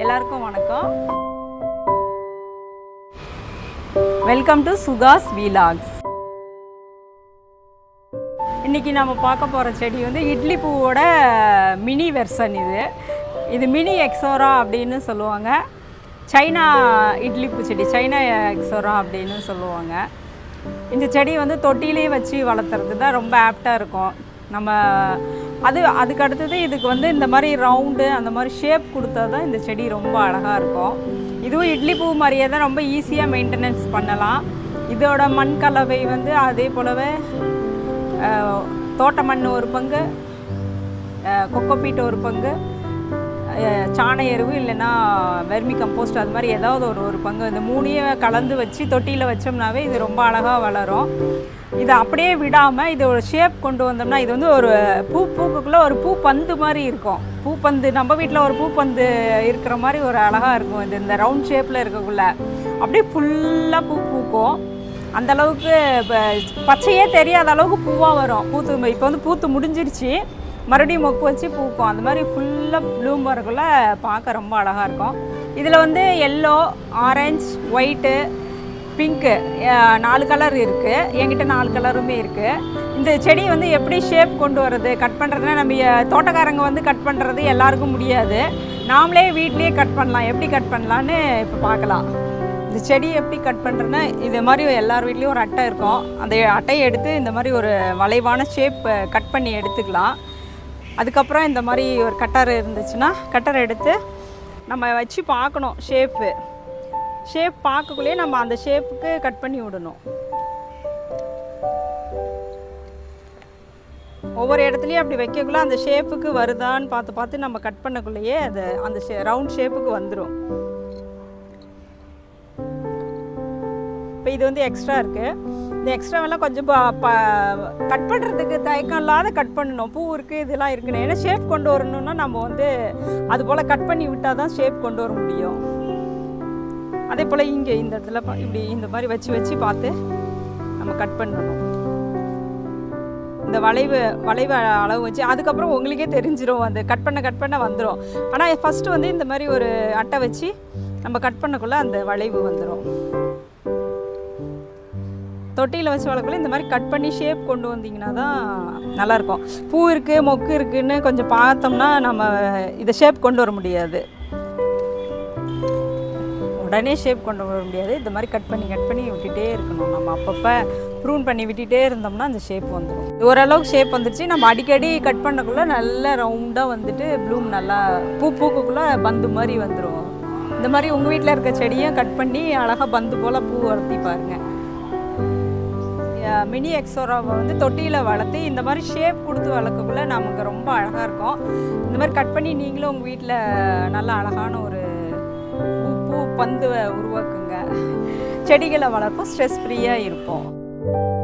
எல்லாருக்கும் வணக்கம் welcome to Sukash வீலாக்ஸ் இன்னைக்கு நம்ம பார்க்க போகிற செடி வந்து இட்லி பூவோட மினி வெர்சன் இது இது மினி எக்ஸோரா அப்படின்னு சொல்லுவாங்க சைனா இட்லி பூ செடி சைனா எக்ஸோரா அப்படின்னு சொல்லுவாங்க இந்த செடி வந்து தொட்டிலே வச்சு வளர்த்துறது தான் ரொம்ப ஆப்டாக இருக்கும் நம்ம அது அதுக்கு அடுத்தது இதுக்கு வந்து இந்த மாதிரி ரவுண்டு அந்த மாதிரி ஷேப் கொடுத்தா தான் இந்த செடி ரொம்ப அழகாக இருக்கும் இதுவும் இட்லி பூ மாதிரியே தான் ரொம்ப ஈஸியாக மெயின்டெனன்ஸ் பண்ணலாம் இதோட மண் கலவை வந்து அதே போலவே அஹ், தோட்ட மண் ஒரு பங்கு கொக்கோபீட் ஒரு பங்கு அஹ், சாண எருவு இல்லைன்னா வெர்மி கம்போஸ்ட் அது மாதிரி ஏதாவது ஒரு ஒரு பங்கு இந்த மூணையும் கலந்து வச்சு தொட்டியில் வச்சோம்னாவே இது ரொம்ப அழகாக வளரும் இதை அப்படியே விடாமல் இது ஒரு ஷேப் கொண்டு வந்தோம்னா இது வந்து ஒரு பூ பூக்குள்ளே ஒரு பூ பந்து மாதிரி இருக்கும் பூ பந்து நம்ம வீட்டில் ஒரு பூ பந்து இருக்கிற மாதிரி ஒரு அழகாக இருக்கும் இது இந்த ரவுண்ட் ஷேப்பில் இருக்கக்குள்ள அப்படியே ஃபுல்லாக பூ பூக்கும் அந்த அளவுக்கு ப- பச்சையே தெரியாத அளவுக்கு பூவாக வரும் பூத்து இப்போ வந்து பூத்து முடிஞ்சிருச்சு மறுபடியும் மொக்கு வச்சு பூக்கும் அந்த மாதிரி ஃபுல்லாக ப்ளூம் வரக்குள்ள பார்க்க ரொம்ப அழகாக இருக்கும் இதில் வந்து எல்லோ ஆரஞ்சு ஒயிட்டு பிங்க்கு நாலு கலர் இருக்குது என்கிட்ட நாலு கலருமே இருக்குது இந்த செடி வந்து எப்படி ஷேப் கொண்டு வர்றது கட் பண்ணுறதுனா நம்ம அஹ், தோட்டக்காரங்க வந்து கட் பண்ணுறது எல்லாருக்கும் முடியாது நாமளே வீட்லேயே கட் பண்ணலாம் எப்படி கட் பண்ணலான்னு இப்போ பார்க்கலாம் இந்த செடி எப்படி கட் பண்ணுறேன்னா இது மாதிரி எல்லார் வீட்லேயும் ஒரு அட்டை இருக்கும் அந்த அட்டையை எடுத்து இந்த மாதிரி ஒரு வளைவான ஷேப் கட் பண்ணி எடுத்துக்கலாம் அதுக்கப்புறம் இந்த மாதிரி ஒரு கட்டர் இருந்துச்சுன்னா கட்டர் எடுத்து நம்ம வச்சு பார்க்கணும் ஷேப்பு ஷேப் பார்க்கக்குள்ளேயே நம்ம அந்த ஷேப்புக்கு கட் பண்ணி விடணும் ஒவ்வொரு இடத்துலையும் அப்படி வைக்கக்குள்ள அந்த ஷேப்புக்கு வருதான்னு பார்த்து பார்த்து நம்ம கட் பண்ணக்குள்ளேயே அது அந்த ரவுண்ட் ஷேப்புக்கு வந்துடும் இப்போ இது வந்து எக்ஸ்ட்ரா இருக்குது இந்த எக்ஸ்ட்ராவெல்லாம் கொஞ்சம் கட் பண்ணுறதுக்கு தயக்கம் இல்லாத கட் பண்ணணும் பூ இருக்குது இதெல்லாம் இருக்குன்னு ஏன்னா ஷேப் கொண்டு வரணும்னா நம்ம வந்து அது போல் கட் பண்ணி விட்டால் தான் ஷேப் கொண்டு வர முடியும் அதே போல் இங்கே இந்த இடத்துல பா- இப்படி இந்த மாதிரி வச்சு வச்சு பார்த்து நம்ம கட் பண்ணணும் இந்த வளைவு வளைவு அளவு வச்சு அதுக்கப்புறம் உங்களுக்கே தெரிஞ்சிரும் அந்த கட் பண்ண கட் பண்ண வந்துடும் ஆனால் ஃபஸ்ட்டு வந்து இந்த மாதிரி ஒரு அட்டை வச்சு நம்ம கட் பண்ணக்குள்ளே அந்த வளைவு வந்துடும் தொட்டியில் வச்சு வளர்க்கல இந்த மாதிரி கட் பண்ணி ஷேப் கொண்டு வந்தீங்கன்னா தான் நல்லாயிருக்கும் பூ இருக்குது மொக்கு இருக்குன்னு கொஞ்சம் பார்த்தோம்னா நம்ம இதை ஷேப் கொண்டு வர முடியாது உடனே ஷேப் கொண்டு வர முடியாது இந்த மாதிரி கட் பண்ணி கட் பண்ணி விட்டுட்டே இருக்கணும் நம்ம அப்பப்போ ப்ரூன் பண்ணி விட்டுட்டே இருந்தோம்னா அந்த ஷேப் வந்துடும் ஓரளவுக்கு ஷேப் வந்துருச்சு நம்ம அடிக்கடி கட் பண்ணக்குள்ளே நல்ல ரவுண்டாக வந்துட்டு ப்ளூம் நல்லா பூ பூக்குக்குள்ளே பந்து மாதிரி வந்துடும் இந்த மாதிரி உங்கள் வீட்டில் இருக்க செடியும் கட் பண்ணி அழகாக பந்து போல் பூ வளர்த்தி பாருங்கள் மினி எக்ஸோராவை வந்து தொட்டியில் வளர்த்து இந்த மாதிரி ஷேப் கொடுத்து வளர்க்கக்குள்ள நமக்கு ரொம்ப அழகாக இருக்கும் இந்த மாதிரி கட் பண்ணி நீங்களும் உங்கள் வீட்டில் நல்ல அழகான ஒரு பூ பூ பந்து உருவாக்குங்க செடிகளை வளர்ப்போம் ஸ்ட்ரெஸ் ஃப்ரீயாக இருப்போம்